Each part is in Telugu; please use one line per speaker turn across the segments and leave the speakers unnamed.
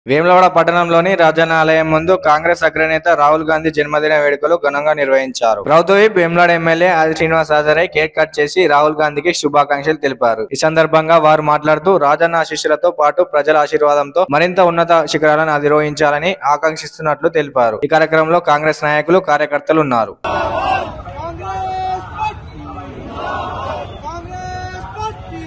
వేములవాడ పట్టణంలోని రాజనాలయం ముందు కాంగ్రెస్ అగ్రనేత రాహుల్ గాంధీ జన్మదిన వేడుకలు ఘనంగా నిర్వహించారు ప్రభుత్వ వేములవాడ ఎమ్మెల్యే ఆది శ్రీనివాస్ హాజరై కేక్ కట్ చేసి రాహుల్ గాంధీకి శుభాకాంక్షలు తెలిపారు ఈ సందర్భంగా వారు మాట్లాడుతూ రాజన్న ఆశీస్సులతో పాటు ప్రజల ఆశీర్వాదంతో మరింత ఉన్నత శిఖరాలను అధిరోహించాలని ఆకాంక్షిస్తున్నట్లు తెలిపారు ఈ కార్యక్రమంలో కాంగ్రెస్ నాయకులు కార్యకర్తలు ఉన్నారు
కాంగ్రెస్ పార్టీ కాంగ్రెస్ పార్టీ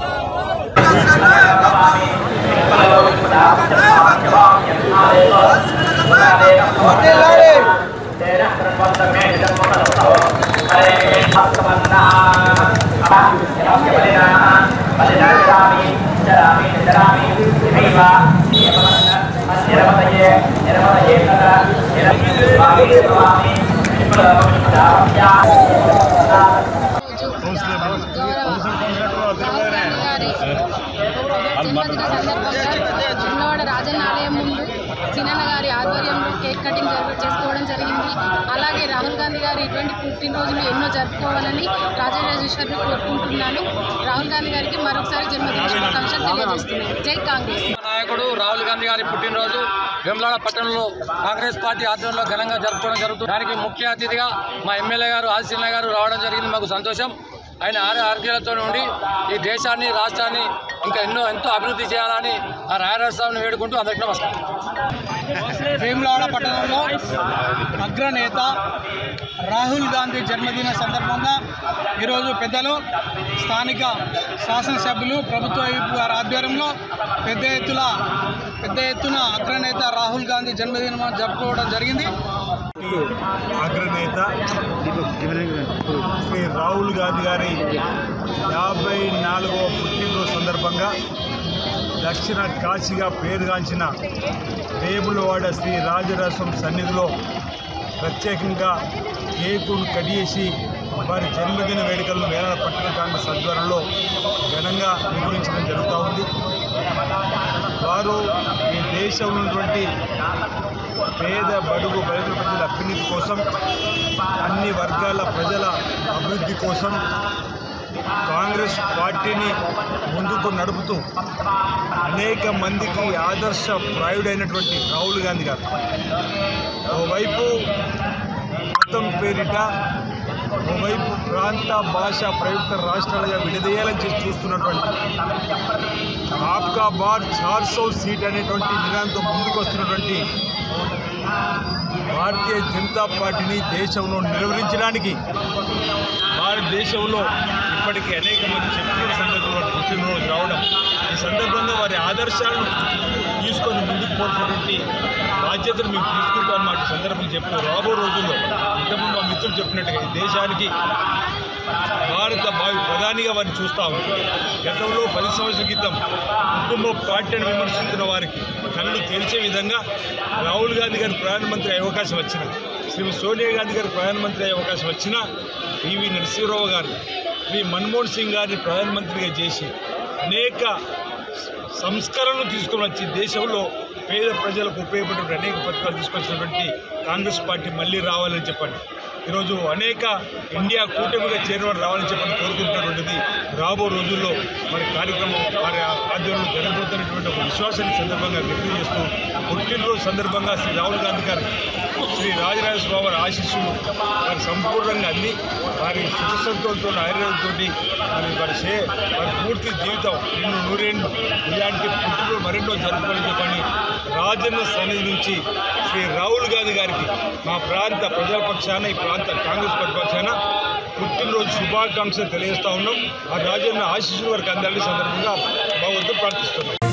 జన్మదిన సందర్భంగా జన్మవాడ రాజన్న ఆలయం ముందు చిన్నన్న గారి ఆధ్వర్యంలో కేక్ కటింగ్ జరుగు చేసుకోవడం జరిగింది అలాగే రాహుల్ గాంధీ గారు ఇటువంటి పుట్టినరోజులు ఎన్నో జరుపుకోవాలని రాజరాజేశ్వరిని కోరుకుంటున్నాను రాహుల్ గాంధీ గారికి మరొకసారి జన్మదిన శుభాకాంక్షలు తెలియజేస్తున్నాను జై కాంగ్రెస్
నాయకుడు రాహుల్ గాంధీ గారి పుట్టినరోజు వేములవాడ పట్టణంలో కాంగ్రెస్ పార్టీ ఆధ్వర్యంలో ఘనంగా జరుపుకోవడం జరుగుతుంది దానికి ముఖ్య అతిథిగా మా ఎమ్మెల్యే గారు ఆదిశీల గారు రావడం జరిగింది మాకు సంతోషం ఆయన ఆరు ఆరోగ్యాలతో ఉండి ఈ దేశాన్ని రాష్ట్రాన్ని ఇంకా ఎన్నో ఎంతో అభివృద్ధి చేయాలని ఆ రాయరాజస్వామిని వేడుకుంటూ అందరికీ నమస్కారం
వేములవాడ పట్టణంలో అగ్రనేత రాహుల్ గాంధీ జన్మదిన సందర్భంగా ఈరోజు పెద్దలు స్థానిక శాసనసభ్యులు ప్రభుత్వ వైపు వారి ఆధ్వర్యంలో పెద్ద ఎత్తున పెద్ద ఎత్తున అగ్రనేత రాహుల్ గాంధీ జన్మదినం జరుపుకోవడం జరిగింది
అగ్రనేత శ్రీ రాహుల్ గాంధీ గారి యాభై నాలుగవ పుట్టినరోజు సందర్భంగా దక్షిణ కాశీగా పేరుగాంచిన వేములవాడ శ్రీ రాజరాసం సన్నిధిలో ప్రత్యేకంగా కేకును కట్ చేసి వారి జన్మదిన వేడుకలను వేలాడ పట్టణ కాంగ్రెస్ ఆధ్వర్యంలో ఘనంగా నిర్వహించడం జరుగుతూ ఉంది వారు ఈ దేశంలో ఉన్నటువంటి పేద బడుగు బయట ప్రజల అభ్యున్నతి కోసం అన్ని వర్గాల ప్రజల అభివృద్ధి కోసం కాంగ్రెస్ పార్టీని ముందుకు నడుపుతూ అనేక మందికి ఆదర్శ ప్రాయుడైనటువంటి రాహుల్ గాంధీ గారు ఓవైపు మతం పేరిట ఓవైపు ప్రాంత భాష ప్రయుక్త రాష్ట్రాలుగా విడదీయాలని చేసి చూస్తున్నటువంటి ఆప్కా బార్ చార్ సౌ సీట్ అనేటువంటి నినాదంతో ముందుకు వస్తున్నటువంటి భారతీయ జనతా పార్టీని దేశంలో నిలువరించడానికి భారతదేశంలో ఇప్పటికీ అనేక మంది చెప్పిన సందర్భంలో పుట్టినరోజు రావడం ఈ సందర్భంగా వారి ఆదర్శాలను తీసుకొని ముందుకు పోతున్నటువంటి బాధ్యతను మేము తీసుకుంటాం మాట సందర్భం చెప్తూ రాబో రోజుల్లో ఇంతకుముందు మా మిత్రులు చెప్పినట్టుగా ఈ దేశానికి భారత భావి ప్రధానిగా వారిని చూస్తా ఉన్నాం గతంలో పది సంవత్సరాల క్రితం కుటుంబ పార్టీని విమర్శించిన వారికి కళ్ళు తెరిచే విధంగా రాహుల్ గాంధీ గారు ప్రధానమంత్రి అయ్యే అవకాశం వచ్చిన శ్రీమతి సోనియా గాంధీ గారు ప్రధానమంత్రి అయ్యే అవకాశం వచ్చిన పివి నరసింహరావు గారు శ్రీ మన్మోహన్ సింగ్ గారిని ప్రధానమంత్రిగా చేసి అనేక సంస్కరణలు తీసుకొని వచ్చి దేశంలో పేద ప్రజలకు ఉపయోగపడే అనేక పథకాలు తీసుకొచ్చినటువంటి కాంగ్రెస్ పార్టీ మళ్ళీ రావాలని చెప్పండి ఈరోజు అనేక ఇండియా కూటమిగా చేరవారు రావాలని చెప్పని కోరుకుంటున్నటువంటిది రాబో రోజుల్లో మరి కార్యక్రమం వారి ఆధ్వర్యంలో జరగబోతున్నటువంటి ఒక విశ్వాసాన్ని సందర్భంగా వ్యక్తం చేస్తూ పుట్టినరోజు సందర్భంగా శ్రీ రాహుల్ గాంధీ గారు శ్రీ రాజరాజేశ్వర వారి ఆశీస్సులు వారి సంపూర్ణంగా అంది వారి సుఖ సంతోషంతో ఆయుర్వేదంతో మరి వారి చే వారి పూర్తి జీవితం నిన్ను నూరేళ్ళు ఇలాంటి పుట్టినరోజు మరెన్నో జరుపుకోవాలని చెప్పని రాజన్న సన్నిధి నుంచి శ్రీ రాహుల్ గాంధీ గారికి మా ప్రాంత ప్రజల పక్షాన ఈ ప్రాంత కాంగ్రెస్ పార్టీ పక్షాన పుట్టినరోజు శుభాకాంక్షలు తెలియజేస్తా ఉన్నాం ఆ రాజన్న ఆశీస్సులు వారికి అందాలని సందర్భంగా భగవంతుడు ప్రార్థిస్తున్నాం